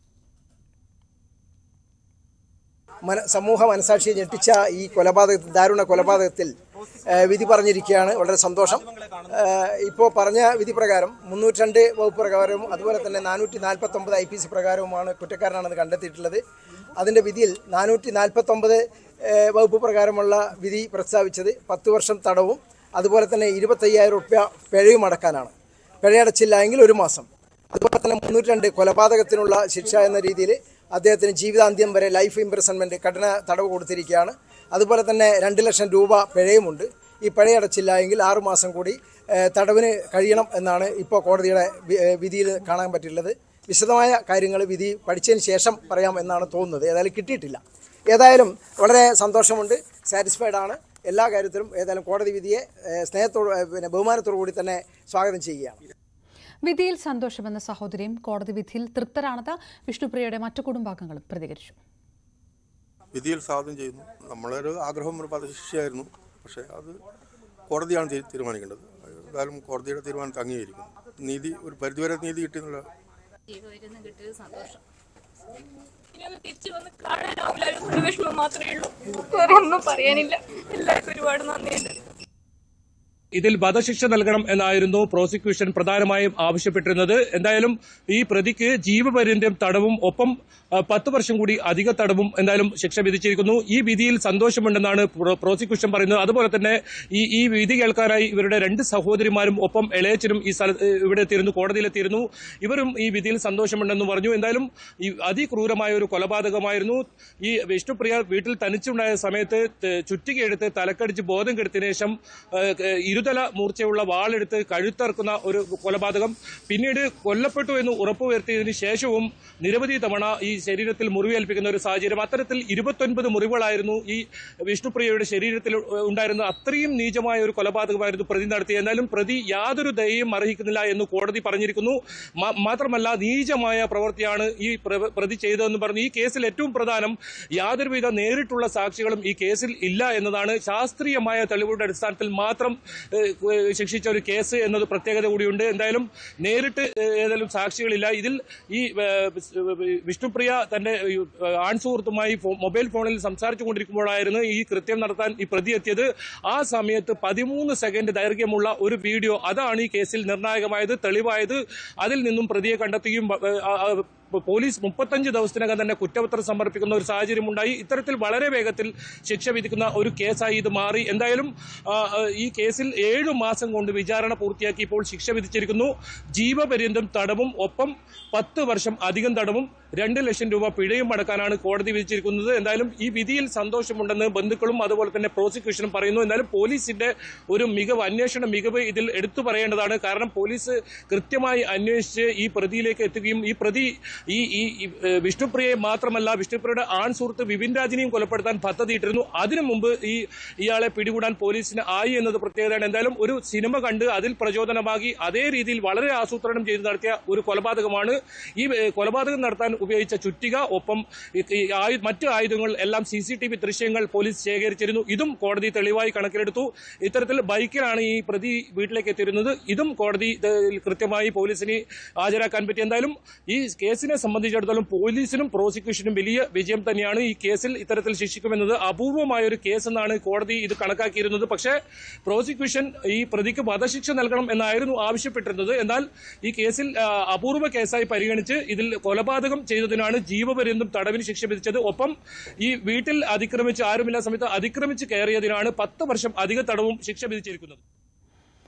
മന സമൂഹ മനസാക്ഷിയെ ഞെട്ടിച്ച ഈ കൊലപാതകത്തിൽ ദാരുണ കൊലപാതകത്തിൽ ആ, വിധി പറഞ്ഞിരിക്കുകയാണ് വളരെ സന്തോഷം ഇപ്പോൾ പറഞ്ഞ വിധി പ്രകാരം മുന്നൂറ്റി രണ്ട് വകുപ്പ് പ്രകാരവും അതുപോലെ തന്നെ നാനൂറ്റി നാൽപ്പത്തൊമ്പത് ഐ പി സി പ്രകാരവുമാണ് കുറ്റക്കാരനാണെന്ന് കണ്ടെത്തിയിട്ടുള്ളത് അതിൻ്റെ വിധിയിൽ നാനൂറ്റി നാൽപ്പത്തൊമ്പത് വകുപ്പ് പ്രകാരമുള്ള വിധി പ്രസ്താവിച്ചത് പത്ത് വർഷം തടവും അതുപോലെ തന്നെ ഇരുപത്തയ്യായിരം റുപ്യ പിഴയും അടക്കാനാണ് പിഴയടച്ചില്ല എങ്കിൽ ഒരു മാസം അതുപോലെ തന്നെ മുന്നൂറ്റി രണ്ട് കൊലപാതകത്തിനുള്ള ശിക്ഷ എന്ന രീതിയിൽ അദ്ദേഹത്തിന് ജീവിതാന്ത്യം വരെ ലൈഫ് ഇംപ്രസൺമെന്റ് കഠിന തടവ് കൊടുത്തിരിക്കുകയാണ് അതുപോലെ തന്നെ രണ്ട് ലക്ഷം രൂപ പിഴയുമുണ്ട് ഈ പിഴയടച്ചില്ല എങ്കിൽ ആറു മാസം കൂടി ഏഹ്, തടവിന് കഴിയണം എന്നാണ് ഇപ്പോൾ കോടതിയുടെ വി- ഏഹ്, വിധിയിൽ കാണാൻ പറ്റിയിട്ടുള്ളത് വിശദമായ കാര്യങ്ങൾ വിധി പഠിച്ചതിന് ശേഷം പറയാം എന്നാണ് തോന്നുന്നത് ഏതായാലും കിട്ടിയിട്ടില്ല ഏതായാലും വളരെ സന്തോഷമുണ്ട് സാറ്റിസ്ഫൈഡ് ആണ് എല്ലാ കാര്യത്തിലും ഏതായാലും കോടതി വിധിയെ ഏഹ്, സ്നേഹത്തോട് ഏഹ്, പിന്നെ ബഹുമാനത്തോടു കൂടി തന്നെ സ്വാഗതം ചെയ്യുകയാണ് വിധിയിൽ സന്തോഷമെന്ന സഹോദരിയും കോടതി വിധിയിൽ തൃപ്തരാണെന്ന് വിഷ്ണുപ്രിയയുടെ മറ്റു കുടുംബാംഗങ്ങളും പ്രതികരിച്ചു വിധിയിൽ സ്വാഗതം ചെയ്യുന്നു നമ്മളൊരു ആഗ്രഹം ഒരു വധശിക്ഷയായിരുന്നു പക്ഷേ അത് കോടതിയാണ് തീ- തീരുമാനിക്കേണ്ടത് ഏതായാലും കോടതിയുടെ തീരുമാനത്തെ അംഗീകരിക്കും നീതി ഒരു പരിധിവരെ നീതി കിട്ടിയെന്നുള്ള ജീവരുന്ന് കിട്ടിയത് സന്തോഷം ഇനി ഒന്ന് തിരിച്ചു വന്ന് കാണാനാവില്ല ഒരു വിഷമം മാത്രമേ ഉള്ളൂ വേറെ ഒന്നും പറയാനില്ല എല്ലാവർക്കും ഒരുപാട് നന്ദിയുണ്ട് ഇതിൽ വധശിക്ഷ നൽകണം എന്നായിരുന്നു പ്രോസിക്യൂഷൻ പ്രധാനമായും ആവശ്യപ്പെട്ടിരുന്നത് എന്തായാലും ഈ പ്രതിക്ക് ജീവപര്യന്തം തടവും ഒപ്പം ആ, പത്ത് വർഷം കൂടി അധിക തടവും എന്തായാലും ശിക്ഷ വിധിച്ചിരിക്കുന്നു ഈ വിധിയിൽ സന്തോഷമുണ്ടെന്നാണ് പ്രോ- പ്രോസിക്യൂഷൻ പറയുന്നത് അതുപോലെ തന്നെ ഈ ഈ വിധി കേൾക്കാനായി ഇവരുടെ രണ്ട് സഹോദരിമാരും ഒപ്പം ഇളയച്ചനും ഈ സ്ഥലത്ത് ഇവിടെ എത്തിയിരുന്നു കോടതിയിലെത്തിയിരുന്നു ഇവരും ഈ വിധിയിൽ സന്തോഷമുണ്ടെന്ന് പറഞ്ഞു എന്തായാലും ഈ അതിക്രൂരമായ ഒരു കൊലപാതകമായിരുന്നു ഈ വിഷ്ണുപ്രിയ വീട്ടിൽ തനിച്ചുണ്ടായ സമയത്ത് ത- ചുറ്റികയെടുത്ത് തലക്കടിച്ച് ബോധം കെടുത്തിയ ശേഷം ഏഹ്, ഏഹ്, ഇരുതല മൂർച്ചയുള്ള വാളെടുത്ത് കഴുത്തറക്കുന്ന ഒരു കൊലപാതകം പിന്നീട് കൊല്ലപ്പെട്ടു എന്ന് ഉറപ്പുവരുത്തിയതിനു ശേഷവും നിരവധി തവണ ഈ ശരീരത്തിൽ മുറിവേൽപ്പിക്കുന്ന ഒരു സാഹചര്യം അത്തരത്തിൽ ഇരുപത്തൊൻപത് മുറിവുകളായിരുന്നു ഈ വിഷ്ണുപ്രിയയുടെ ശരീരത്തിൽ ഉണ്ടായിരുന്ന അത്രയും നീചമായ ഒരു കൊലപാതകമായിരുന്നു പ്രതി നടത്തിയത് എന്നാലും പ്രതി യാതൊരു ദയയും അർഹിക്കുന്നില്ല എന്ന് കോടതി പറഞ്ഞിരിക്കുന്നു മാ- മാത്രമല്ല നീചമായ പ്രവൃത്തിയാണ് ഈ പ്ര- പ്രതി ചെയ്തതെന്ന് പറഞ്ഞു ഈ കേസിൽ ഏറ്റവും പ്രധാനം യാതൊരുവിധ നേരിട്ടുള്ള സാക്ഷികളും ഈ കേസിൽ ഇല്ല എന്നതാണ് ശാസ്ത്രീയമായ തെളിവുകളുടെ അടിസ്ഥാനത്തിൽ മാത്രം ഏഹ്, ഏഹ്, ശിക്ഷിച്ച ഒരു കേസ് എന്നത് പ്രത്യേകത കൂടിയുണ്ട് എന്തായാലും നേരിട്ട് ഏഹ്, ഏതായാലും സാക്ഷികളില്ല ഇതിൽ ഈ ഏഹ്, വിഷ്ണുപ്രിയ തന്റെ ഈ, ഏഹ്, ആൺ സുഹൃത്തുമായി ഫോ- മൊബൈൽ ഫോണിൽ സംസാരിച്ചു കൊണ്ടിരിക്കുമ്പോഴായിരുന്നു ഈ കൃത്യം നടത്താൻ ഈ പ്രതി എത്തിയത് ആ സമയത്ത് പതിമൂന്ന് സെക്കൻഡ് ദൈർഘ്യമുള്ള ഒരു വീഡിയോ അതാണ് ഈ കേസിൽ നിർണായകമായത് തെളിവായത് അതിൽ നിന്നും പ്രതിയെ കണ്ടെത്തുകയും ഏഹ്, ആ- ആ- പോലീസ് മുപ്പത്തഞ്ച് ദിവസത്തിനകം തന്നെ കുറ്റപത്രം സമർപ്പിക്കുന്ന ഒരു സാഹചര്യം ഉണ്ടായി ഇത്തരത്തിൽ വളരെ വേഗത്തിൽ ശിക്ഷ വിധിക്കുന്ന ഒരു കേസായി ഇത് മാറി എന്തായാലും ആ, ആ, ഈ കേസിൽ ഏഴു മാസം കൊണ്ട് വിചാരണ പൂർത്തിയാക്കി ഇപ്പോൾ ശിക്ഷ വിധിച്ചിരിക്കുന്നു ജീവപര്യന്തം തടവും ഒപ്പം പത്ത് വർഷം അധികം തടവും രണ്ട് ലക്ഷം രൂപ പിഴയും അടക്കാനാണ് കോടതി വിധിച്ചിരിക്കുന്നത് എന്തായാലും ഈ വിധിയിൽ സന്തോഷമുണ്ടെന്ന് ബന്ധുക്കളും അതുപോലെ തന്നെ പ്രോസിക്യൂഷനും പറയുന്നു എന്നാലും പോലീസിന്റെ ഒരു മികവ് അന്വേഷണ മികവ് ഇതിൽ എടുത്തു പറയേണ്ടതാണ് കാരണം പോലീസ് കൃത്യമായി അന്വേഷിച്ച് ഈ പ്രതിയിലേക്ക് എത്തുകയും ഈ പ്രതി ഈ ഈ ഈ, ഏഹ്, വിഷ്ണുപ്രിയയെ മാത്രമല്ല വിഷ്ണുപ്രിയയുടെ ആൺ സുഹൃത്ത് വിപിൻ രാജിനെയും കൊലപ്പെടുത്താൻ പദ്ധതിയിട്ടിരുന്നു അതിനു മുമ്പ് ഈ ഇയാളെ പിടികൂടാൻ പോലീസിന് ആയി എന്നത് പ്രത്യേകതയാണ് എന്തായാലും ഒരു സിനിമ കണ്ട് അതിൽ പ്രചോദനമാക്കി അതേ രീതിയിൽ വളരെ ആസൂത്രണം ചെയ്ത് നടത്തിയ ഒരു കൊലപാതകമാണ് ഈ ഏഹ്, കൊലപാതകം നടത്താൻ ഉപയോഗിച്ച ചുറ്റിക ഒപ്പം ഈ- ഈ ആയു- മറ്റ് ആയുധങ്ങൾ എല്ലാം സി സി ടി വി ദൃശ്യങ്ങൾ പോലീസ് ശേഖരിച്ചിരുന്നു ഇതും കോടതി തെളിവായി കണക്കിലെടുത്തു ഇത്തരത്തിൽ ബൈക്കിലാണ് ഈ പ്രതി വീട്ടിലേക്ക് എത്തിയിരുന്നത് ഇതും കോടതി ഏഹ്, കൃത്യമായി പോലീസിന് ഹാജരാക്കാൻ പറ്റി എന്തായാലും ഈ കേസിനെ സംബന്ധിച്ചിടത്തോളം പോലീസിനും പ്രോസിക്യൂഷനും വലിയ വിജയം തന്നെയാണ് ഈ കേസിൽ ഇത്തരത്തിൽ ശിക്ഷിക്കുമെന്നത് അപൂർവമായ ഒരു കേസ് എന്നാണ് കോടതി ഇത് കണക്കാക്കിയിരുന്നത് പക്ഷേ പ്രോസിക്യൂഷൻ ഈ പ്രതിക്ക് വധശിക്ഷ നൽകണം എന്നായിരുന്നു ആവശ്യപ്പെട്ടിരുന്നത് എന്നാൽ ഈ കേസിൽ ആ, അപൂർവ കേസായി പരിഗണിച്ച് ഇതിൽ കൊലപാതകം ചെയ്തതിനാണ് ജീവപര്യന്തം തടവിന് ശിക്ഷ വിധിച്ചത് ഒപ്പം ഈ വീട്ടിൽ അതിക്രമിച്ച് ആരുമില്ല സമയത്ത് അതിക്രമിച്ച് കയറിയതിനാണ് പത്ത് വർഷം അധിക തടവും ശിക്ഷ വിധിച്ചിരിക്കുന്നത്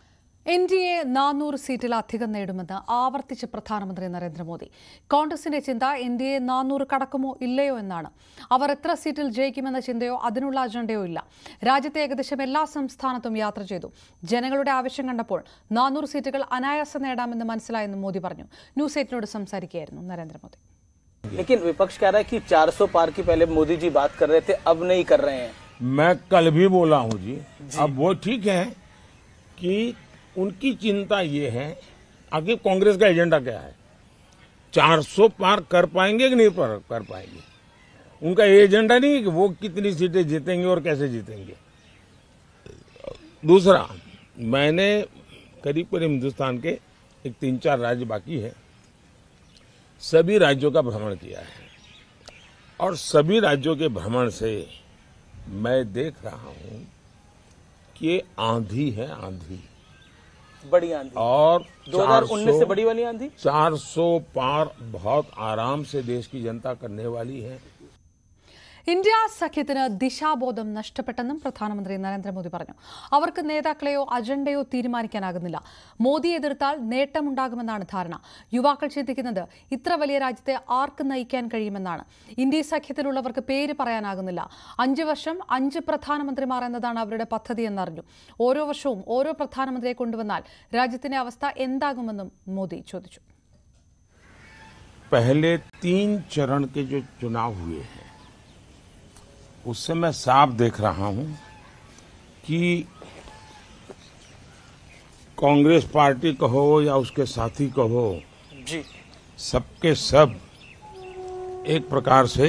എൻ ഡി എ നാനൂറ് സീറ്റിലധികം നേടുമെന്ന് ആവർത്തിച്ച് പ്രധാനമന്ത്രി നരേന്ദ്രമോദി കോൺഗ്രസിന്റെ ചിന്ത എൻ ഡി എ നാനൂറ് കടക്കുമോ ഇല്ലയോ എന്നാണ് അവർ എത്ര സീറ്റിൽ ജയിക്കുമെന്ന ചിന്തയോ അതിനുള്ള അജണ്ടയോ ഇല്ല രാജ്യത്തെ ഏകദേശം എല്ലാ സംസ്ഥാനത്തും യാത്ര ചെയ്തു ജനങ്ങളുടെ ആവശ്യം കണ്ടപ്പോൾ നാനൂറ് സീറ്റുകൾ അനായാസം നേടാമെന്ന് മനസ്സിലായെന്ന് മോദി പറഞ്ഞു ന്യൂസ് എയ്റ്റിനോട് സംസാരിക്കുകയായിരുന്നു നരേന്ദ്രമോദി लेकिन विपक्ष कह रहा है कि 400 पार की पहले मोदी जी बात कर रहे थे अब नहीं कर रहे हैं मैं कल भी बोला हूं जी अब वो ठीक है कि उनकी चिंता ये है आखिर कांग्रेस का एजेंडा क्या है 400 पार कर पाएंगे कि नहीं पर कर पाएंगे उनका ये एजेंडा नहीं है कि वो कितनी सीटें जीतेंगे और कैसे जीतेंगे दूसरा मैंने करीब करीब हिंदुस्तान के एक तीन चार राज्य बाकी है सभी राज्यों का भ्रमण किया है और सभी राज्यों के भ्रमण से मैं देख रहा हूं कि ये आंधी है आंधी बड़ी आंधी और 2019 से बड़ी वाली आंधी 400 पार बहुत आराम से देश की जनता करने वाली है ഇന്ത്യ സഖ്യത്തിന് ദിശാബോധം നഷ്ടപ്പെട്ടെന്നും പ്രധാനമന്ത്രി നരേന്ദ്രമോദി പറഞ്ഞു അവർക്ക് നേതാക്കളെയോ അജണ്ടയോ തീരുമാനിക്കാനാകുന്നില്ല മോദി എതിർത്താൽ നേട്ടമുണ്ടാകുമെന്നാണ് ധാരണ യുവാക്കൾ ചിന്തിക്കുന്നത് ഇത്ര വലിയ രാജ്യത്തെ ആർക്ക് നയിക്കാൻ കഴിയുമെന്നാണ് ഇന്ത്യ സഖ്യത്തിലുള്ളവർക്ക് പേര് പറയാനാകുന്നില്ല അഞ്ച് വർഷം അഞ്ച് പ്രധാനമന്ത്രിമാർ എന്നതാണ് അവരുടെ പദ്ധതി എന്നറിഞ്ഞു ഓരോ വർഷവും ഓരോ പ്രധാനമന്ത്രിയെ കൊണ്ടുവന്നാൽ രാജ്യത്തിന്റെ അവസ്ഥ എന്താകുമെന്നും മോദി ചോദിച്ചു पहले तीन चरण के जो चुनाव हुए हैं उससे मैं साफ देख रहा हूं कि कांग्रेस पार्टी कहो या उसके साथी कहो जी सबके सब एक प्रकार से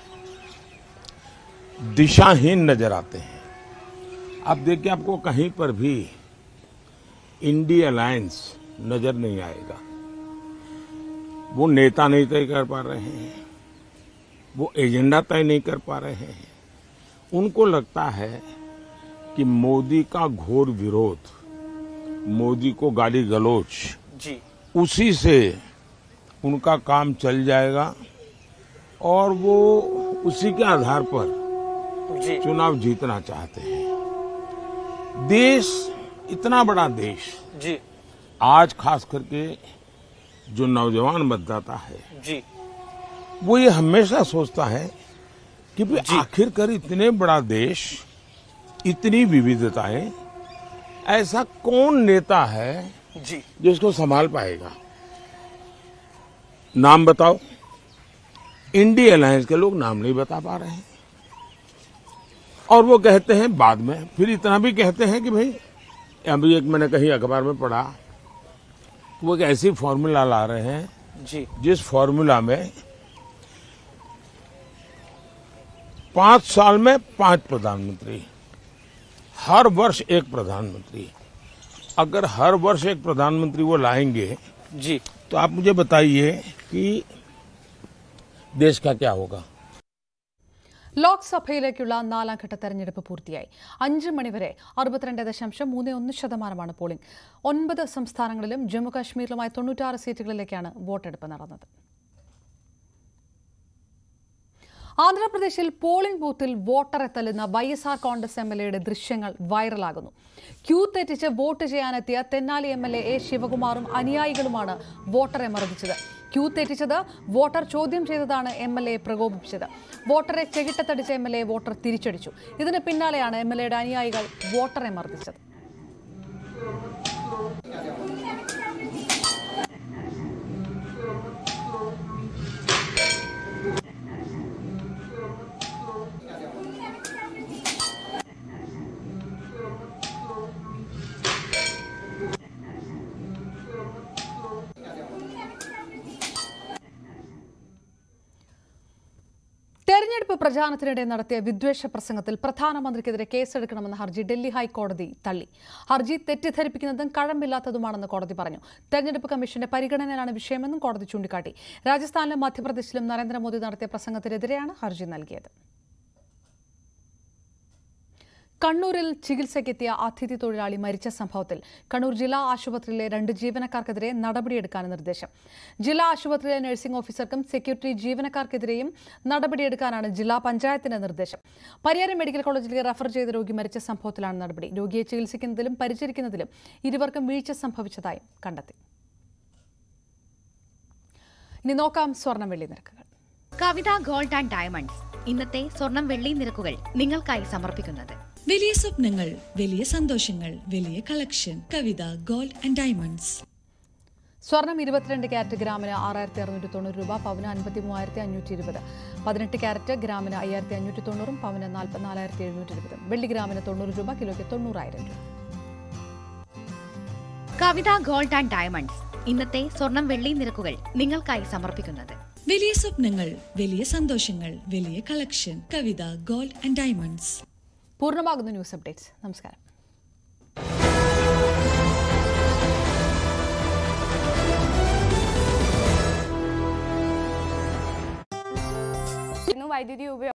दिशाहीन नजर आते हैं अब देखिए आपको कहीं पर भी इंडी अलायंस नजर नहीं आएगा वो नेता नहीं तय कर पा रहे हैं वो एजेंडा तय नहीं कर पा रहे हैं उनको लगता है कि मोदी का घोर विरोध मोदी को गाली गलोच जी उसी से उनका काम चल जाएगा और वो उसी के आधार पर जी चुनाव जीतना चाहते हैं देश इतना बड़ा देश जी आज खास करके जो नौजवान मतदाता है जी वो ये हमेशा सोचता है कि भाई आखिरकार इतने बड़ा देश इतनी विविधताएं ऐसा कौन नेता है जी जो इसको संभाल पाएगा नाम बताओ इंडी अलायंस के लोग नाम नहीं बता पा रहे हैं और वो कहते हैं बाद में फिर इतना भी कहते हैं कि भाई अभी एक मैंने कहीं अखबार में पढ़ा वो एक ऐसी फॉर्मूला ला रहे हैं जी जिस फॉर्मूला में पांच साल में पांच प्रधानमंत्री हर वर्ष एक प्रधानमंत्री अगर हर वर्ष एक प्रधानमंत्री वो लाएंगे जी तो आप मुझे बताइए कि देश का क्या होगा ലോക്സഭയിലേക്കുള്ള നാലാം ഘട്ട തെരഞ്ഞെടുപ്പ് പൂർത്തിയായി അഞ്ച് മണിവരെ അറുപത്തിരണ്ട് ദശാംശം മൂന്ന് ഒന്ന് ശതമാനമാണ് പോളിംഗ് ഒൻപത് സംസ്ഥാനങ്ങളിലും ജമ്മുകാശ്മീരിലുമായി തൊണ്ണൂറ്റാറ് സീറ്റുകളിലേക്കാണ് വോട്ടെടുപ്പ് നടന്നത് ആന്ധ്രാപ്രദേശിൽ പോളിംഗ് ബൂത്തിൽ വോട്ടറെ തല്ലുന്ന Y S R Congress M L എയുടെ ദൃശ്യങ്ങൾ വൈറലാകുന്നു ക്യൂ തെറ്റിച്ച് വോട്ട് ചെയ്യാനെത്തിയ Tenali M L A A ശിവകുമാറും അനുയായികളുമാണ് വോട്ടറെ മർദ്ദിച്ചത് ക്യൂ തെറ്റിച്ചത് വോട്ടർ ചോദ്യം ചെയ്തതാണ് എം എൽ എ പ്രകോപിപ്പിച്ചത് വോട്ടറെ ചെകിട്ടത്തടിച്ച എം എൽ എ വോട്ടർ തിരിച്ചടിച്ചു ഇതിന് പിന്നാലെയാണ് എം എൽ എയുടെ അനുയായികൾ വോട്ടറെ മർദ്ദിച്ചത് തെരഞ്ഞെടുപ്പ് പ്രചാരണത്തിനിടെ നടത്തിയ വിദ്വേഷ പ്രസംഗത്തിൽ പ്രധാനമന്ത്രിക്കെതിരെ കേസെടുക്കണമെന്ന ഹർജി ഡൽഹി ഹൈക്കോടതി തള്ളി ഹർജി തെറ്റിദ്ധരിപ്പിക്കുന്നതും കഴമ്പില്ലാത്തതുമാണെന്ന് കോടതി പറഞ്ഞു തെരഞ്ഞെടുപ്പ് കമ്മീഷന്റെ പരിഗണനയിലാണ് വിഷയമെന്നും കോടതി ചൂണ്ടിക്കാട്ടി രാജസ്ഥാനിലും മധ്യപ്രദേശിലും നരേന്ദ്രമോദി നടത്തിയ പ്രസംഗത്തിനെതിരെയാണ് ഹർജി നൽകിയത് കണ്ണൂരിൽ ചികിത്സയ്ക്കെത്തിയ അതിഥി തൊഴിലാളി മരിച്ച സംഭവത്തിൽ കണ്ണൂർ ജില്ലാ ആശുപത്രിയിലെ രണ്ട് ജീവനക്കാർക്കെതിരെ നടപടിയെടുക്കാൻ നിർദ്ദേശം ജില്ലാ ആശുപത്രിയിലെ നഴ്സിംഗ് ഓഫീസർക്കും സെക്യൂരിറ്റി ജീവനക്കാർക്കെതിരെയും നടപടിയെടുക്കാനാണ് ജില്ലാ പഞ്ചായത്തിന്റെ നിർദ്ദേശം പരിയാരം മെഡിക്കൽ കോളേജിലേക്ക് റഫർ ചെയ്ത രോഗി മരിച്ച സംഭവത്തിലാണ് നടപടി രോഗിയെ ചികിത്സിക്കുന്നതിലും പരിചരിക്കുന്നതിലും ഇരുവർക്കും വീഴ്ച സംഭവിച്ചതായും കണ്ടെത്തി ഇനി നോക്കാം സ്വർണം വെള്ളി നിരക്കുകൾ കവിത ഗോൾഡ് ആൻഡ് ഡയമണ്ട്സ് ഇന്നത്തെ സ്വർണം വെള്ളി നിരക്കുകൾ നിങ്ങൾക്കായി സമർപ്പിക്കുന്നത് വലിയ സ്വപ്നങ്ങൾ വലിയ സന്തോഷങ്ങൾ വലിയ collection Kavitha gold and diamonds സ്വർണം ഇരുപത്തിരണ്ട് ക്യാരറ്റ് ഗ്രാമിന് ആറായിരത്തി അറുന്നൂറ്റി തൊണ്ണൂറ് രൂപ പവന് അൻപത്തി മൂവായിരത്തി അഞ്ഞൂറ്റി ഇരുപത് പതിനെട്ട് ക്യാരറ്റ് ഗ്രാമിന് അയ്യായിരത്തി അഞ്ഞൂറ്റി തൊണ്ണൂറും പവന് നാൽപ്പത്തിനാലായിരത്തി എഴുന്നൂറ്റി ഇരുപതും വെള്ളി ഗ്രാമിന് തൊണ്ണൂറ് രൂപ കിലോയ്ക്ക് തൊണ്ണൂറായിരം രൂപ കവിത ഗോൾഡ് ആൻഡ് ഡയമണ്ട്സ് ഇന്നത്തെ സ്വർണം വെള്ളി നിരക്കുകൾ നിങ്ങൾക്കായി സമർപ്പിക്കുന്നത് വലിയ സ്വപ്നങ്ങൾ വലിയ സന്തോഷങ്ങൾ വലിയ collection Kavitha gold and diamonds പൂർണ്ണമാകുന്നു ന്യൂസ് അപ്ഡേറ്റ്സ് നമസ്കാരം വൈദ്യുതി ഉപയോഗം